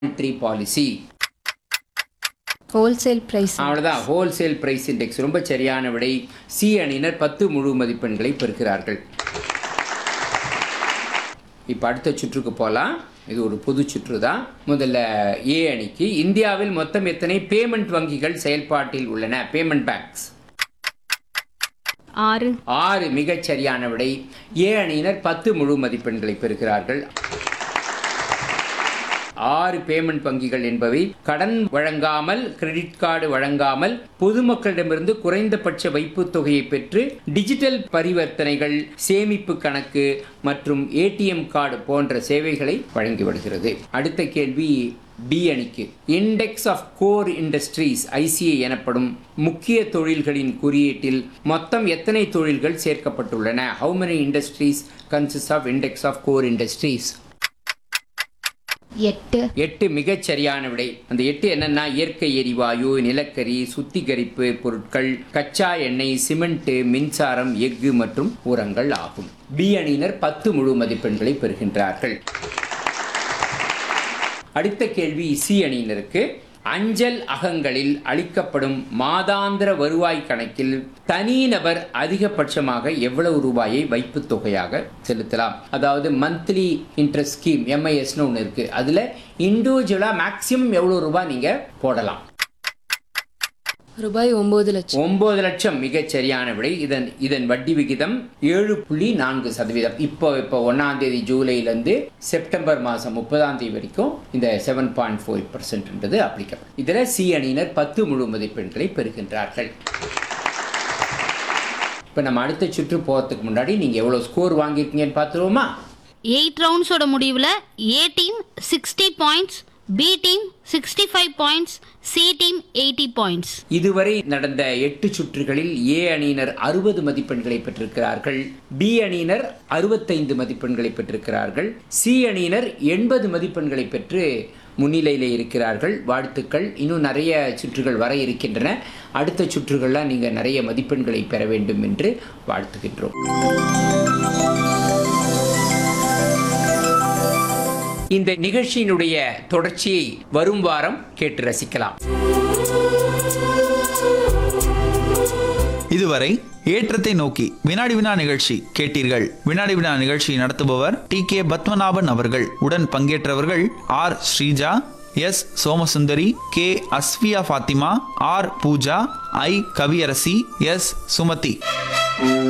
three policy wholesale price அவ்வளோதான் wholesale price index ரொம்ப சரியான விடை சி அணியினர் பத்து முழு மதிப்பெண்களை பெறுகிறார்கள் இப்போ அடுத்த சுற்றுக்கு போகலாம் இது ஒரு பொது சுற்று தான் முதல்ல ஏ அணிக்கு இந்தியாவில் மொத்தம் எத்தனை பேமெண்ட் வங்கிகள் செயல்பாட்டில் உள்ளன பேமெண்ட் பேங்க்ஸ் ஆறு ஆறு மிகச் சரியான விடை ஏ அணியினர் பத்து முழு மதிப்பெண்களை பெறுகிறார்கள் ஆறு பேமெண்ட் வங்கிகள் என்பவை கடன் வழங்காமல் கிரெடிட் கார்டு வழங்காமல் பொதுமக்களிடமிருந்து குறைந்தபட்ச வைப்புத் தொகையை பெற்று டிஜிட்டல் பரிவர்த்தனைகள் சேமிப்பு கணக்கு மற்றும் ஏடிஎம் கார்டு போன்ற சேவைகளை வழங்கி வருகிறது அடுத்த கேள்வி பி அணிக்கு index of core industries ICI எனப்படும் முக்கிய தொழில்களின் குறியீட்டில் மொத்தம் எத்தனை தொழில்கள் சேர்க்கப்பட்டுள்ளன how many industries consist of index of core industries எட்டு எட்டு மிகச் சரியான விடை அந்த எட்டு என்னன்னா இயற்கை எரிவாயு நிலக்கரி சுத்திகரிப்பு பொருட்கள் கச்சா எண்ணெய் சிமெண்ட் மின்சாரம் எஃகு மற்றும் உரங்கள் ஆகும் பி அணியினர் பத்து முழு மதிப்பெண்களை பெறுகின்றார்கள் அடுத்த கேள்வி சி அணியினருக்கு அஞ்சல் அகங்களில் அளிக்கப்படும் மாதாந்திர வருவாய் கணக்கில் தனிநபர் அதிகபட்சமாக எவ்வளவு ரூபாயை வைப்புத் தொகையாக செலுத்தலாம் அதாவது மந்த்லி இன்ட்ரெஸ்ட் ஸ்கீம் எம்ஐஎஸ்னு ஒன்று இருக்கு அதுல இண்டிவிஜுவலா மேக்சிமம் எவ்வளவு ரூபாய் நீங்க போடலாம் ரூபாய் ஒன்பது லட்சம் ஒன்பது லட்சம் மிகச் சரியான விடை இதன் இதன் வட்டி விகிதம் ஏழு புள்ளி நான்கு சதவீதம் இப்போ இப்போ ஒன்னாம் தேதி ஜூலைலேருந்து செப்டம்பர் மாதம் முப்பதாம் தேதி வரைக்கும் இந்த செவன் பாயிண்ட் ஃபோர் பர்சன்ட்ன்றது அப்ளிகபிள் இதில் சி அணியினர் பத்து முழு மதிப்பெண்களை பெறுகின்றார்கள் இப்போ நம்ம அடுத்த சுற்று போகிறதுக்கு முன்னாடி நீங்கள் எவ்வளோ ஸ்கோர் வாங்கியிருக்கீங்கன்னு பார்த்துருவோமா எயிட் ரவுண்ட்ஸோட முடிவில் A team sixty points B team sixty five points C team eighty points இதுவரை நடந்த எட்டு சுற்றுகளில் ஏ அணியினர் அறுபது மதிப்பெண்களை பெற்றிருக்கிறார்கள் பி அணியினர் அறுபத்தைந்து மதிப்பெண்களை பெற்றிருக்கிறார்கள் சி அணியினர் எண்பது மதிப்பெண்களை பெற்று முன்னிலையில் இருக்கிறார்கள் வாழ்த்துக்கள் இன்னும் நிறைய சுற்றுகள் வர இருக்கின்றன அடுத்த சுற்றுகளில் நீங்கள் நிறைய மதிப்பெண்களை பெற வேண்டும் என்று வாழ்த்துகின்றோம் இந்த நிகழ்ச்சியினுடைய தொடர்ச்சியை வரும் வாரம் கேட்டு ரசிக்கலாம் இதுவரை ஏற்றத்தை நோக்கி வினாடி வினா நிகழ்ச்சி கேட்டீர்கள் வினாடி வினா நிகழ்ச்சி நடத்துபவர் டி கே பத்மநாபன் அவர்கள் உடன் பங்கேற்றவர்கள் R Sreeja S Somasundari K Asviya Fathima R Pooja I Kaviyarasi S Sumathi